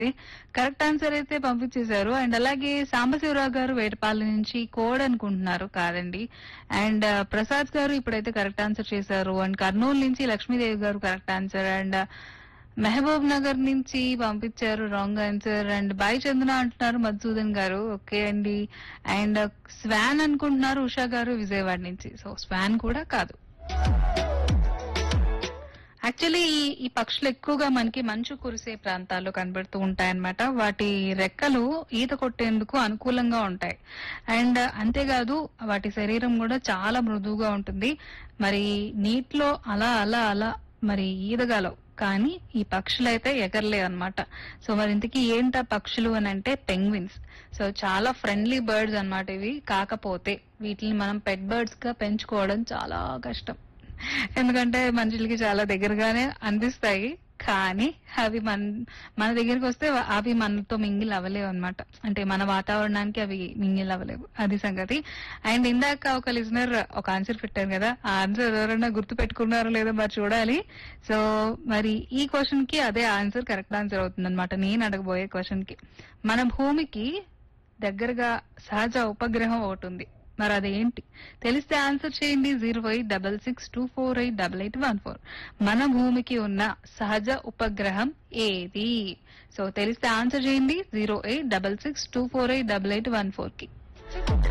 correct answer అయితే పంపించేశారు and అలాగే సాంబశివరావు గారు వేటపాలెం నుంచి కోడ్ అనుకుంటున్నారు కాదండి అండ్ ప్రసాద్ గారు ఇప్పుడైతే కరెక్ట్ ఆన్సర్ చేశారు అండ్ కర్నూలు నుంచి లక్ష్మీదేవి గారు correct answer and Mahabubnagar నుంచి పంపించారు రాంగ్ ఆన్సర్ అండ్ బాయ్ చందన అంటున్నారు మధుసూదన్ గారు ఓకే అండి అండ్ స్వాన్ అనుకుంటున్నారు ఉషా గారు విజయవాడ నుంచి సో స్వాన్ కూడా కాదు యాక్చువల్లీ ఈ ఈ పక్షులు ఎక్కువగా మనకి మంచు కురిసే ప్రాంతాల్లో కనబడుతూ ఉంటాయన్నమాట వాటి రెక్కలు ఈత కొట్టేందుకు అనుకూలంగా ఉంటాయి అండ్ అంతేకాదు వాటి శరీరం కూడా చాలా మృదువుగా ఉంటుంది మరి నీటిలో అలా అలా అలా మరి ఈదగలవు కానీ ఈ పక్షులు అయితే ఎగరలేవు అనమాట సో మరి ఇంతకీ ఏంటా పక్షులు అని అంటే పెంగ్విన్స్ సో చాలా ఫ్రెండ్లీ బర్డ్స్ అన్నమాట ఇవి కాకపోతే వీటిని మనం పెట్ బర్డ్స్ గా పెంచుకోవడం చాలా కష్టం ఎందుకంటే మనుషులకి చాలా దగ్గరగానే అనిపిస్తాయి కానీ అవి మన మన దగ్గరికి వస్తే అవి మనతో మింగిల్ అవ్వలేవు అనమాట అంటే మన వాతావరణానికి అవి మింగిల్ అవ్వలేవు అది సంగతి అండ్ ఇందాక ఒక లిజనర్ ఒక ఆన్సర్ పెట్టారు కదా ఆ ఆన్సర్ ఎవరైనా గుర్తు పెట్టుకున్నారో లేదో మరి చూడాలి సో మరి ఈ క్వశ్చన్ కి అదే ఆన్సర్ కరెక్ట్ ఆన్సర్ అవుతుంది అనమాట నేను అడగబోయే క్వశ్చన్ కి మన భూమికి దగ్గరగా సహజ ఉపగ్రహం ఒకటి ఉంది మరి అదేంటి తెలిస్తే ఆన్సర్ చేయండి zero eight double six two four eight double eight one four మన భూమికి ఉన్న సహజ ఉపగ్రహం ఏది సో తెలిస్తే ఆన్సర్ చేయండి zero eight double six two four eight double eight one four కి